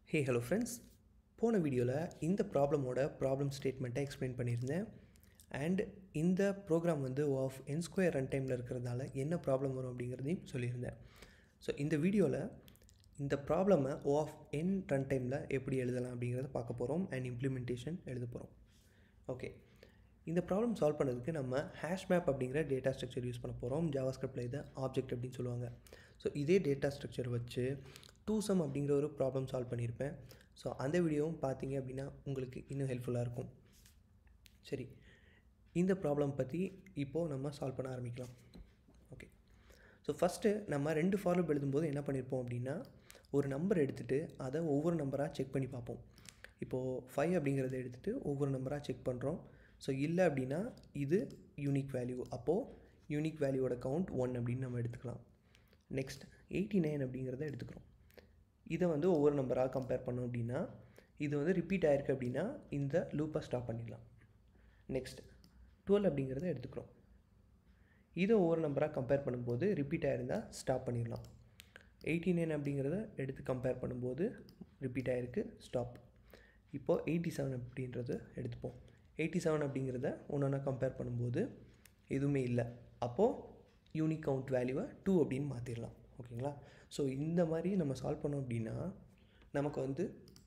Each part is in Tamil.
ஹே ஹலோ ஃப்ரெண்ட்ஸ் போன வீடியோவில் இந்த ப்ராப்ளமோட ப்ராப்ளம் ஸ்டேட்மெண்ட்டை எக்ஸ்பிளைன் பண்ணியிருந்தேன் அண்ட் இந்த ப்ரோக்ராம் வந்து ஆஃப் என் ஸ்கொயர் ரன் டைமில் இருக்கிறதால என்ன ப்ராப்ளம் வரும் அப்படிங்கிறதையும் சொல்லியிருந்தேன் ஸோ இந்த வீடியோவில் இந்த ப்ராப்ளமை ஓ ஆஃப் என் ரன் டைமில் எப்படி எழுதலாம் அப்படிங்கிறத பார்க்க போகிறோம் அண்ட் இம்ப்ளிமெண்டேஷன் எழுத போகிறோம் ஓகே இந்த ப்ராப்ளம் சால்வ் பண்ணுறதுக்கு நம்ம ஹேஷ் மேப் அப்படிங்கிற டேட்டா ஸ்ட்ரக்சர் யூஸ் பண்ண போகிறோம் ஜாவா ஸ்கிரிப்டில் இதை ஆப்ஜெக்ட் அப்படின்னு சொல்லுவாங்க ஸோ இதே டேட்டா ஸ்ட்ரக்சர் வச்சு டூ சம் அப்படிங்கிற ஒரு ப்ராப்ளம் சால்வ் பண்ணியிருப்பேன் ஸோ அந்த வீடியோவும் பார்த்தீங்க அப்படின்னா உங்களுக்கு இன்னும் ஹெல்ப்ஃபுல்லாக இருக்கும் சரி இந்த ப்ராப்ளம் பற்றி இப்போது நம்ம சால்வ் பண்ண ஆரம்பிக்கலாம் ஓகே ஸோ ஃபஸ்ட்டு நம்ம ரெண்டு ஃபார்லூப் எழுதும்போது என்ன பண்ணியிருப்போம் அப்படின்னா ஒரு நம்பர் எடுத்துகிட்டு அதை ஒவ்வொரு நம்பராக செக் பண்ணி பார்ப்போம் இப்போது ஃபைவ் அப்படிங்கிறத எடுத்துகிட்டு ஒவ்வொரு நம்பராக செக் பண்ணுறோம் ஸோ இல்லை அப்படின்னா இது யூனிக் வேல்யூ அப்போது யூனிக் வேல்யூவோட கவுண்ட் ஒன் அப்படின்னு நம்ம எடுத்துக்கலாம் நெக்ஸ்ட் எயிட்டி நைன் அப்படிங்கிறத எடுத்துக்கிறோம் இதை வந்து ஒவ்வொரு நம்பராக கம்பேர் பண்ணோம் அப்படின்னா இது வந்து ரிப்பீட் ஆயிருக்கு அப்படின்னா இந்த லூப்பை ஸ்டாப் பண்ணிடலாம் நெக்ஸ்ட் டுவெல் அப்படிங்கிறத எடுத்துக்கிறோம் இதை ஒவ்வொரு நம்பராக கம்பேர் பண்ணும்போது ரிப்பீட் ஆயிருந்தால் ஸ்டாப் பண்ணிடலாம் எயிட்டி நைன் அப்படிங்கிறத எடுத்து கம்பேர் பண்ணும்போது ரிப்பீட் ஆகிருக்கு ஸ்டாப் இப்போது எயிட்டி செவன் அப்படின்றத எடுத்துப்போம் எயிட்டி செவன் அப்படிங்கிறத ஒன்றா கம்பேர் பண்ணும்போது எதுவுமே இல்லை அப்போது யூனிக் கவுண்ட் வேல்யூவை டூ அப்படின்னு மாற்றிடலாம் ஓகேங்களா ஸோ இந்த மாதிரி நம்ம சால்வ் பண்ணோம் அப்படின்னா நமக்கு வந்து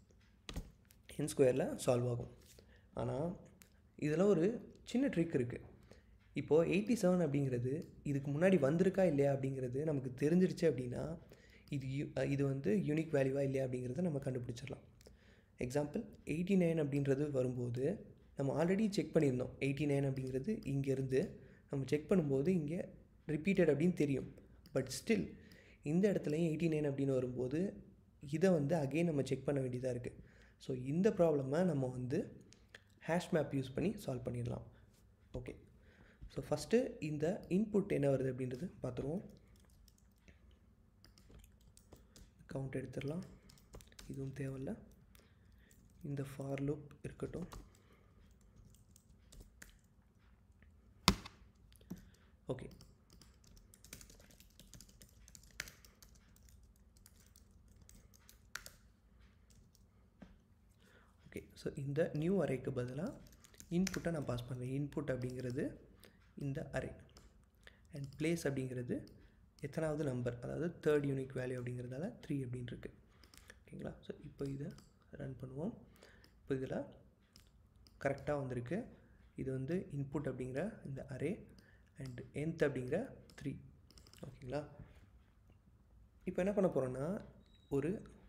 என் ஸ்கொயரில் சால்வ் ஆகும் ஆனால் இதில் ஒரு சின்ன ட்ரிக் இருக்குது இப்போது எயிட்டி செவன் அப்படிங்கிறது இதுக்கு முன்னாடி வந்திருக்கா இல்லையா அப்படிங்கிறது நமக்கு தெரிஞ்சிருச்சு அப்படின்னா இது யூ இது வந்து யூனிக் வேல்யூவா இல்லையா அப்படிங்கிறத நம்ம கண்டுபிடிச்சிடலாம் எக்ஸாம்பிள் எயிட்டி நைன் அப்படின்றது வரும்போது நம்ம ஆல்ரெடி செக் பண்ணியிருந்தோம் எயிட்டி நைன் அப்படிங்கிறது இங்கேருந்து நம்ம செக் பண்ணும்போது இங்கே ரிப்பீட்டட் அப்படின்னு தெரியும் பட் ஸ்டில் இந்த இடத்துலையும் எயிட்டி நைன் அப்படின்னு வரும்போது இதை வந்து அகெயின் நம்ம செக் பண்ண வேண்டியதாக இருக்குது ஸோ இந்த ப்ராப்ளமை நம்ம வந்து ஹேஷ் மேப் யூஸ் பண்ணி சால்வ் பண்ணிடலாம் ஓகே ஸோ ஃபஸ்ட்டு இந்த இன்புட் என்ன வருது அப்படின்றது பார்த்துருவோம் கவுண்ட் எடுத்துடலாம் இதுவும் தேவையில்ல இந்த ஃபார் லூப் இருக்கட்டும் ஓகே ஓகே ஸோ இந்த நியூ அரேக்கு பதிலாக இன்புட்டை நான் பாஸ் பண்ணுறேன் இன்புட் அப்படிங்கிறது இந்த அரே அண்ட் பிளேஸ் அப்படிங்கிறது எத்தனாவது நம்பர் அதாவது தேர்ட் யூனிக் வேல்யூ அப்படிங்கிறதால த்ரீ அப்படின்னு இருக்குது ஓகேங்களா ஸோ இப்போ இதை ரன் பண்ணுவோம் இப்போ இதில் கரெக்டாக வந்திருக்கு இது வந்து இன்புட் அப்படிங்கிற இந்த அரே அண்ட் என்த் அப்படிங்கிற த்ரீ ஓகேங்களா இப்போ என்ன பண்ண போகிறோன்னா ஒரு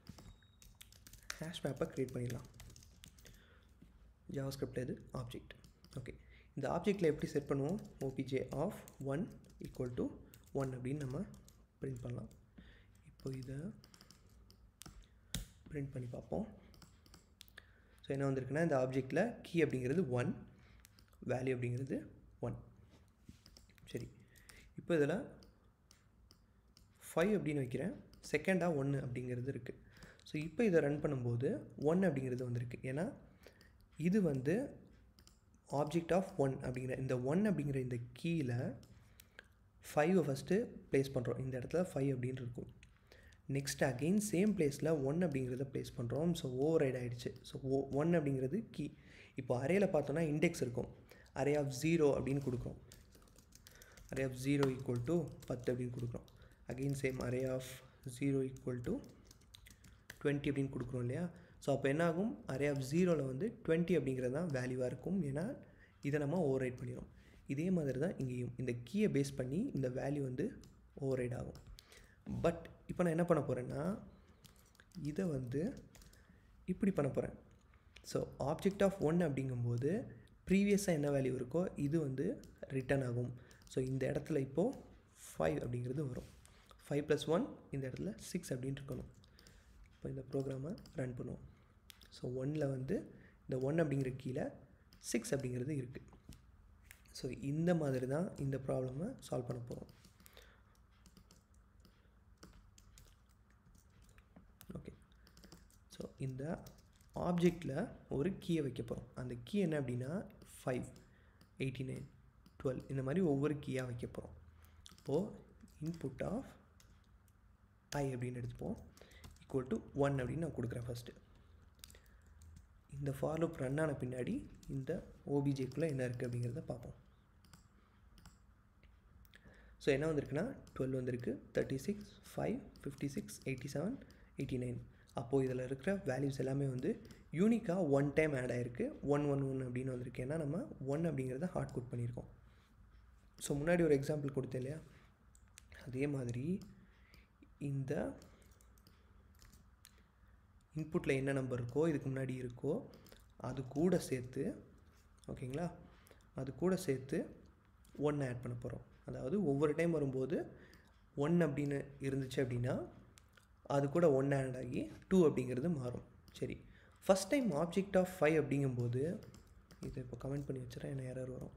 ஹேஷ் மேப்பை க்ரியேட் பண்ணிடலாம் ஜாவாஸ்கிரிப்ட் இது ஆப்ஜெக்ட் ஓகே இந்த ஆப்ஜெக்டில் எப்படி செட் பண்ணுவோம் OBJ of one equal to one அப்படின்னு நம்ம பிரிண்ட் பண்ணலாம் இப்போ இதை பிரிண்ட் பண்ணி பார்ப்போம் ஸோ என்ன வந்திருக்குன்னா இந்த ஆப்ஜெக்டில் கீ அப்படிங்கிறது ஒன் வேல்யூ அப்படிங்கிறது ஒன் சரி இப்போ இதில் ஃபைவ் அப்படின்னு வைக்கிறேன் செகண்டாக ஒன்று அப்படிங்கிறது இருக்குது ஸோ இப்போ இதை ரன் பண்ணும்போது ஒன் அப்படிங்கிறது வந்திருக்கு ஏன்னா இது வந்து ஆப்ஜெக்ட் ஆஃப் ஒன் அப்படிங்கிற இந்த ஒன் அப்படிங்கிற இந்த கீயில் ஃபைவை ஃபஸ்ட்டு ப்ளேஸ் பண்ணுறோம் இந்த இடத்துல ஃபைவ் அப்படின்னு இருக்கும் நெக்ஸ்ட் அகெயின் சேம் பிளேஸில் ஒன் அப்படிங்கிறத ப்ளேஸ் பண்ணுறோம் ஸோ ஓவர் ரைட் ஆகிடுச்சு ஸோ ஓ ஒன் அப்படிங்கிறது கீ இப்போ அரேயில் பார்த்தோன்னா இண்டெக்ஸ் இருக்கும் அரே ஆஃப் ஜீரோ அப்படின்னு கொடுக்குறோம் array of zero equal to பத்து அப்படின்னு கொடுக்குறோம் again same array of zero equal to twenty அப்படின்னு கொடுக்குறோம் இல்லையா ஸோ அப்போ என்ன ஆகும் அரே ஆஃப் ஜீரோவில் வந்து டுவெண்ட்டி அப்படிங்கிறது தான் வேல்யூவாக இருக்கும் ஏன்னா இதை நம்ம ஓவர் ரைட் பண்ணிடும் இதே மாதிரி தான் இங்கேயும் இந்த கீயை பேஸ் பண்ணி இந்த வேல்யூ வந்து ஓவர் ரைட் ஆகும் பட் இப்போ நான் என்ன பண்ண போகிறேன்னா இதை வந்து இப்படி பண்ண போகிறேன் ஸோ ஆப்ஜெக்ட் ஆஃப் ஒன் அப்படிங்கும்போது ப்ரீவியஸாக என்ன வேல்யூ இருக்கோ இது வந்து ரிட்டன் ஆகும் ஸோ இந்த இடத்துல இப்போது ஃபைவ் அப்படிங்கிறது வரும் ஃபைவ் ப்ளஸ் ஒன் இந்த இடத்துல சிக்ஸ் அப்படின்னு இருக்கணும் இப்போ இந்த ப்ரோக்ராமை ரன் பண்ணுவோம் ஸோ ஒனில் வந்து இந்த ஒன் அப்படிங்கிற கீழே சிக்ஸ் அப்படிங்கிறது இருக்குது ஸோ இந்த மாதிரி தான் இந்த ப்ராப்ளமை சால்வ் பண்ண போகிறோம் ஓகே ஸோ இந்த ஆப்ஜெக்டில் ஒரு கீயை வைக்க போகிறோம் அந்த கீ என்ன அப்படின்னா ஃபைவ் எயிட்டி நைன் டுவெல் இந்த மாதிரி ஒவ்வொரு கீயாக வைக்க போகிறோம் இப்போது இன்புட் ஆஃப் ஐ அப்படின்னு எடுத்துப்போம் ஈக்குவல் டு ஒன் அப்படின்னு நான் கொடுக்குறேன் ஃபஸ்ட்டு இந்த ஃபார் லூப் ரன் ஆன பின்னாடி இந்த ஓபிஜேக்குள்ளே என்ன இருக்குது அப்படிங்கிறத பார்ப்போம் ஸோ என்ன வந்திருக்குன்னா டுவெல் வந்திருக்கு thirty six five fifty six eighty seven eighty nine அப்போது இதில் இருக்கிற வேல்யூஸ் எல்லாமே வந்து யூனிக்காக ஒன் டைம் ஆட் ஆகிருக்கு ஒன் ஒன் ஒன் அப்படின்னு வந்திருக்கு ஏன்னா நம்ம ஒன் அப்படிங்கிறத ஹார்ட் கோட் பண்ணியிருக்கோம் ஸோ முன்னாடி ஒரு எக்ஸாம்பிள் கொடுத்தேன் இல்லையா அதே மாதிரி இந்த இன்புட்டில் என்ன நம்பர் இருக்கோ இதுக்கு முன்னாடி இருக்கோ அது கூட சேர்த்து ஓகேங்களா அது கூட சேர்த்து ஒன்று ஆட் பண்ண போகிறோம் அதாவது ஒவ்வொரு டைம் வரும்போது ஒன் அப்படின்னு இருந்துச்சு அப்படின்னா அது கூட ஒன் ஆட் ஆகி டூ அப்படிங்கிறது மாறும் சரி first time object of five அப்படிங்கும்போது இதை இப்போ கமெண்ட் பண்ணி வச்சுறேன் என்ன எரர் வரும்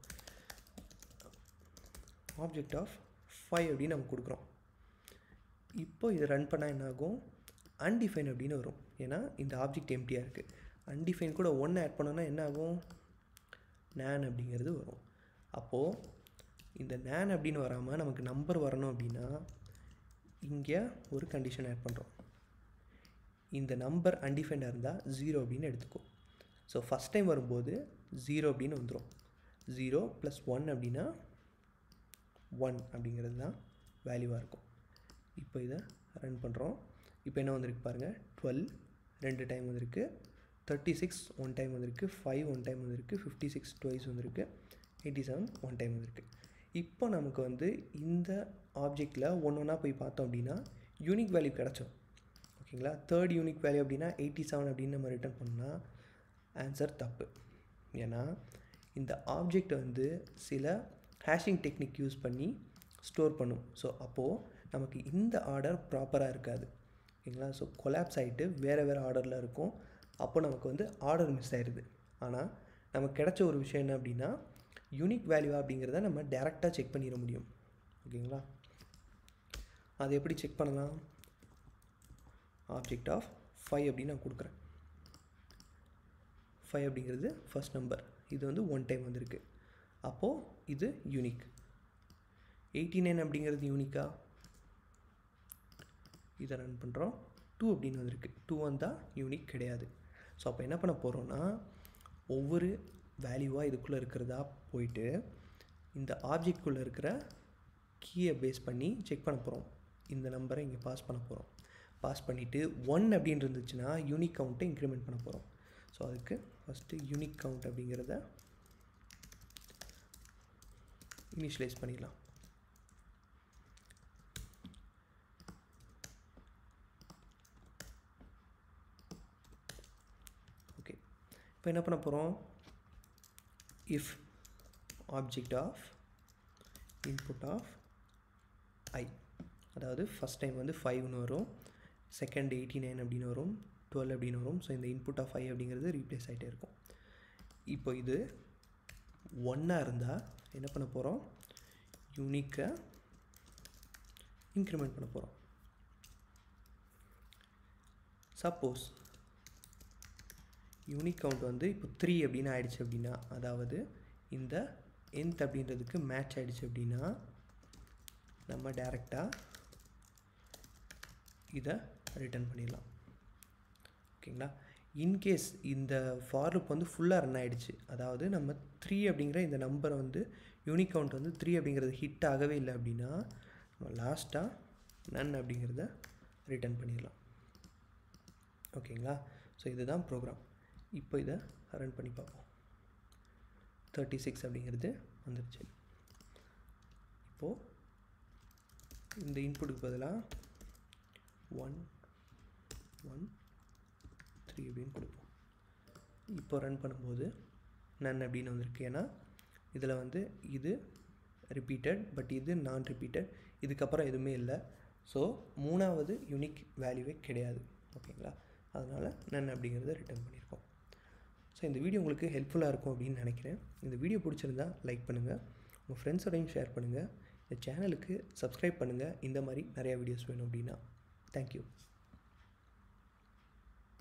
ஆப்ஜெக்ட் ஆஃப் ஃபைவ் அப்படின்னு நம்ம கொடுக்குறோம் இப்போ இதை ரன் பண்ணால் என்ன ஆகும் அன்டிஃபைன் அப்படின்னு வரும் ஏன்னா இந்த ஆப்ஜெக்ட் எம்டியாக இருக்குது அன்டிஃபைன் கூட ஒன்று ஆட் பண்ணோன்னா என்ன ஆகும் நேன் அப்படிங்கிறது வரும் அப்போது இந்த நேன் அப்படின்னு வராமல் நமக்கு நம்பர் வரணும் அப்படின்னா இங்கே ஒரு கண்டிஷன் ஆட் பண்ணுறோம் இந்த நம்பர் அன்டிஃபைண்டாக இருந்தால் ஜீரோ அப்படின்னு எடுத்துக்கோ ஸோ ஃபஸ்ட் டைம் வரும்போது ஜீரோ அப்படின்னு வந்துடும் ஜீரோ ப்ளஸ் ஒன் அப்படின்னா ஒன் அப்படிங்கிறது தான் வேல்யூவாக இருக்கும் இப்போ இதை ரன் பண்ணுறோம் இப்போ என்ன வந்திருக்கு பாருங்கள் டுவெல் ரெண்டு டைம் வந்திருக்கு தேர்ட்டி சிக்ஸ் ஒன் டைம் வந்திருக்கு ஃபைவ் ஒன் டைம் வந்திருக்கு ஃபிஃப்டி சிக்ஸ் டுவைஸ் வந்திருக்கு எயிட்டி செவன் ஒன் டைம் வந்திருக்கு இப்போ நமக்கு வந்து இந்த ஆப்ஜெக்டில் ஒன்று ஒன்றா போய் பார்த்தோம் அப்படின்னா யூனிக் வேல்யூ கிடச்சோம் ஓகேங்களா தேர்ட் யூனிக் வேல்யூ அப்படின்னா எயிட்டி செவன் அப்படின்னு நம்ம ரிட்டர்ன் பண்ணால் ஆன்சர் தப்பு ஏன்னா இந்த ஆப்ஜெக்ட் வந்து சில ஹேஷிங் டெக்னிக் யூஸ் பண்ணி ஸ்டோர் பண்ணும் ஸோ அப்போது நமக்கு இந்த ஆர்டர் ப்ராப்பராக இருக்காது ஓகேங்களா ஸோ கொலாப்ஸ் ஆகிட்டு வேறு வேறு ஆர்டரில் இருக்கும் அப்போ நமக்கு வந்து ஆர்டர் மிஸ் ஆயிடுது ஆனால் நமக்கு கிடைச்ச ஒரு விஷயம் என்ன அப்படின்னா யூனிக் வேல்யூ அப்படிங்கிறத நம்ம டேரெக்டாக செக் பண்ணிட முடியும் ஓகேங்களா அது எப்படி செக் பண்ணலாம் ஆப்ஜெக்ட் ஆஃப் ஃபைவ் அப்படின்னு நான் கொடுக்குறேன் ஃபைவ் அப்படிங்கிறது ஃபஸ்ட் நம்பர் இது வந்து ஒன் டைம் வந்திருக்கு அப்போது இது யூனிக் எயிட்டி நைன் அப்படிங்கிறது யூனிக்கா இதை ரன் பண்ணுறோம் டூ அப்படின்னு வந்திருக்கு டூ வந்தால் யூனிக் கிடையாது ஸோ அப்போ என்ன பண்ண போகிறோன்னா ஒவ்வொரு வேல்யூவாக இதுக்குள்ளே இருக்கிறதா போயிட்டு இந்த ஆப்ஜெக்ட்குள்ளே இருக்கிற கீயை பேஸ் பண்ணி செக் பண்ண போகிறோம் இந்த நம்பரை இங்கே பாஸ் பண்ண போகிறோம் பாஸ் பண்ணிவிட்டு ஒன் அப்படின்னு இருந்துச்சுன்னா யூனிக் கவுண்ட்டை இன்க்ரிமெண்ட் பண்ண போகிறோம் ஸோ அதுக்கு ஃபஸ்ட்டு யூனிக் கவுண்ட் அப்படிங்கிறத இனிஷியலைஸ் பண்ணிடலாம் ஓகே இப்போ என்ன பண்ண போகிறோம் if object of input of i அதாவது ஃபஸ்ட் டைம் வந்து ஃபைவ்னு வரும் செகண்ட் எயிட்டி நைன் அப்படின்னு வரும் டுவெல் அப்படின்னு வரும் ஸோ இந்த இன்புட் ஆஃப் ஃபைவ் அப்படிங்கிறது ரீப்ளேஸ் ஆகிட்டே இருக்கும் இப்போ இது ஒன்னாக இருந்தால் என்ன பண்ண போகிறோம் யூனிக்கை இன்க்ரிமெண்ட் பண்ண போகிறோம் சப்போஸ் யூனிக் கவுண்ட் வந்து இப்போ த்ரீ அப்படின்னு ஆயிடுச்சு அப்படின்னா அதாவது இந்த nth அப்படின்றதுக்கு மேட்ச் ஆயிடுச்சு அப்படின்னா நம்ம டேரெக்டாக இதை ரிட்டர்ன் பண்ணிடலாம் ஓகேங்களா இன்கேஸ் இந்த ஃபார்லுப் வந்து ஃபுல்லாக ரன் ஆகிடுச்சு அதாவது நம்ம த்ரீ அப்படிங்கிற இந்த நம்பரை வந்து யூனிக் கவுண்ட் வந்து த்ரீ அப்படிங்கிறது ஹிட் ஆகவே இல்லை அப்படின்னா நம்ம லாஸ்ட்டாக நன் அப்படிங்கிறத ரிட்டர்ன் பண்ணிடலாம் ஓகேங்களா ஸோ இதுதான் ப்ரோக்ராம் இப்போ இதை ரன் பண்ணி பார்ப்போம் தேர்ட்டி சிக்ஸ் அப்படிங்கிறது வந்துருச்சு இப்போது இந்த இன்புட்டுக்கு பதிலாக ஒன் ஒன் த்ரீ அப்படின்னு கொடுப்போம் இப்போ ரன் பண்ணும்போது நன் அப்படின்னு வந்திருக்கு ஏன்னா இதில் வந்து இது ரிப்பீட்டட் பட் இது நான் ரிப்பீட்டட் இதுக்கப்புறம் எதுவுமே இல்லை ஸோ மூணாவது யூனிக் வேல்யூவே கிடையாது ஓகேங்களா அதனால் நன் அப்படிங்கிறத ரிட்டர்ன் பண்ணியிருக்கோம் ஸோ இந்த வீடியோ உங்களுக்கு ஹெல்ப்ஃபுல்லாக இருக்கும் அப்படின்னு நினைக்கிறேன் இந்த வீடியோ பிடிச்சிருந்தா லைக் பண்ணுங்கள் உங்கள் ஃப்ரெண்ட்ஸோடையும் ஷேர் பண்ணுங்கள் இந்த சேனலுக்கு சப்ஸ்கிரைப் பண்ணுங்கள் இந்த மாதிரி நிறையா வீடியோஸ் வேணும் அப்படின்னா தேங்க்யூ